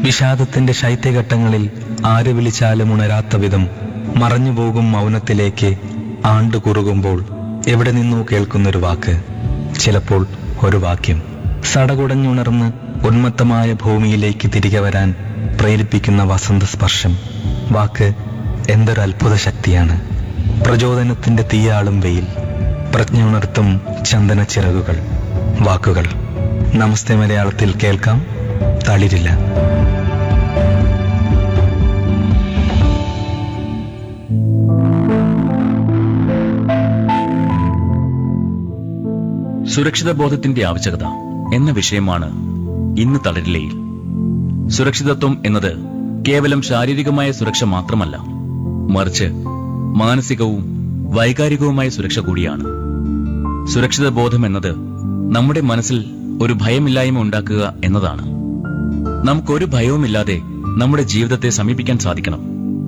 വിഷാദത്തിന്റെ ശൈത്യഘട്ടങ്ങളിൽ ആര് വിളിച്ചാലും ഉണരാത്ത വിധം മറഞ്ഞുപോകും മൗനത്തിലേക്ക് ആണ്ടു കുറുകുമ്പോൾ എവിടെ നിന്നോ കേൾക്കുന്നൊരു വാക്ക് ചിലപ്പോൾ ഒരു വാക്യം സടകുടഞ്ഞുണർന്ന് ഉന്മത്തമായ ഭൂമിയിലേക്ക് തിരികെ വരാൻ പ്രേരിപ്പിക്കുന്ന വസന്ത സ്പർശം വാക്ക് എന്തൊരു അത്ഭുത ശക്തിയാണ് പ്രചോദനത്തിന്റെ തീയാളും വെയിൽ പ്രജ്ഞയുണർത്തും ചന്ദന ചിറകുകൾ വാക്കുകൾ നമസ്തേ മലയാളത്തിൽ കേൾക്കാം തളിരില്ല സുരക്ഷിത ബോധത്തിന്റെ ആവശ്യകത എന്ന വിഷയമാണ് ഇന്ന് തളരിലയിൽ സുരക്ഷിതത്വം എന്നത് കേവലം ശാരീരികമായ സുരക്ഷ മാത്രമല്ല മറിച്ച് മാനസികവും വൈകാരികവുമായ സുരക്ഷ കൂടിയാണ് സുരക്ഷിത ബോധം എന്നത് നമ്മുടെ മനസ്സിൽ ഒരു ഭയമില്ലായ്മ ഉണ്ടാക്കുക എന്നതാണ് നമുക്കൊരു ഭയവുമില്ലാതെ നമ്മുടെ ജീവിതത്തെ സമീപിക്കാൻ സാധിക്കണം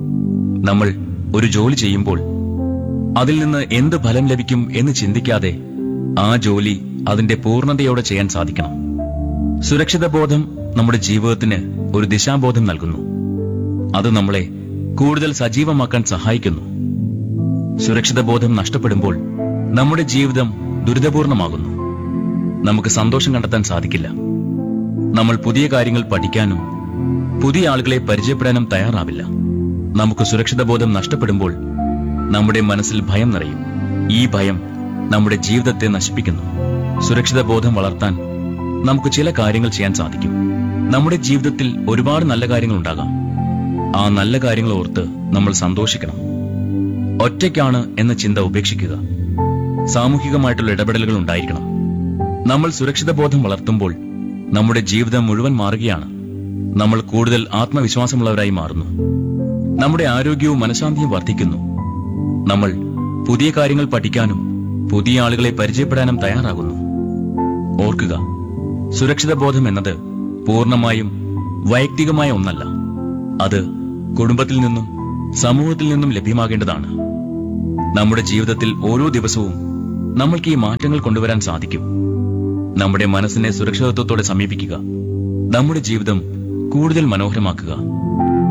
നമ്മൾ ഒരു ജോലി ചെയ്യുമ്പോൾ അതിൽ നിന്ന് എന്ത് ഫലം ലഭിക്കും എന്ന് ചിന്തിക്കാതെ ആ ജോലി അതിന്റെ പൂർണ്ണതയോടെ ചെയ്യാൻ സാധിക്കണം സുരക്ഷിത ബോധം നമ്മുടെ ജീവിതത്തിന് ഒരു ദിശാബോധം നൽകുന്നു അത് നമ്മളെ കൂടുതൽ സജീവമാക്കാൻ സഹായിക്കുന്നു സുരക്ഷിത ബോധം നഷ്ടപ്പെടുമ്പോൾ നമ്മുടെ ജീവിതം ദുരിതപൂർണമാകുന്നു നമുക്ക് സന്തോഷം കണ്ടെത്താൻ സാധിക്കില്ല നമ്മൾ പുതിയ കാര്യങ്ങൾ പഠിക്കാനും പുതിയ ആളുകളെ പരിചയപ്പെടാനും തയ്യാറാവില്ല നമുക്ക് സുരക്ഷിത ബോധം നഷ്ടപ്പെടുമ്പോൾ നമ്മുടെ മനസ്സിൽ ഭയം നിറയും ഈ ഭയം നമ്മുടെ ജീവിതത്തെ നശിപ്പിക്കുന്നു സുരക്ഷിത ബോധം വളർത്താൻ നമുക്ക് ചില കാര്യങ്ങൾ ചെയ്യാൻ സാധിക്കും നമ്മുടെ ജീവിതത്തിൽ ഒരുപാട് നല്ല കാര്യങ്ങൾ ഉണ്ടാകാം ആ നല്ല കാര്യങ്ങൾ ഓർത്ത് നമ്മൾ സന്തോഷിക്കണം ഒറ്റയ്ക്കാണ് എന്ന ചിന്ത ഉപേക്ഷിക്കുക സാമൂഹികമായിട്ടുള്ള ഇടപെടലുകൾ ഉണ്ടായിരിക്കണം നമ്മൾ സുരക്ഷിത ബോധം വളർത്തുമ്പോൾ നമ്മുടെ ജീവിതം മുഴുവൻ മാറുകയാണ് നമ്മൾ കൂടുതൽ ആത്മവിശ്വാസമുള്ളവരായി മാറുന്നു നമ്മുടെ ആരോഗ്യവും മനഃശാന്തിയും വർദ്ധിക്കുന്നു നമ്മൾ പുതിയ കാര്യങ്ങൾ പഠിക്കാനും പുതിയ ആളുകളെ പരിചയപ്പെടാനും തയ്യാറാകുന്നു ഓർക്കുക സുരക്ഷിത ബോധം എന്നത് പൂർണ്ണമായും വൈയക്തികമായ ഒന്നല്ല അത് കുടുംബത്തിൽ നിന്നും സമൂഹത്തിൽ നിന്നും ലഭ്യമാകേണ്ടതാണ് നമ്മുടെ ജീവിതത്തിൽ ഓരോ ദിവസവും നമ്മൾക്ക് ഈ മാറ്റങ്ങൾ കൊണ്ടുവരാൻ സാധിക്കും നമ്മുടെ മനസ്സിനെ സുരക്ഷിതത്വത്തോടെ സമീപിക്കുക നമ്മുടെ ജീവിതം കൂടുതൽ മനോഹരമാക്കുക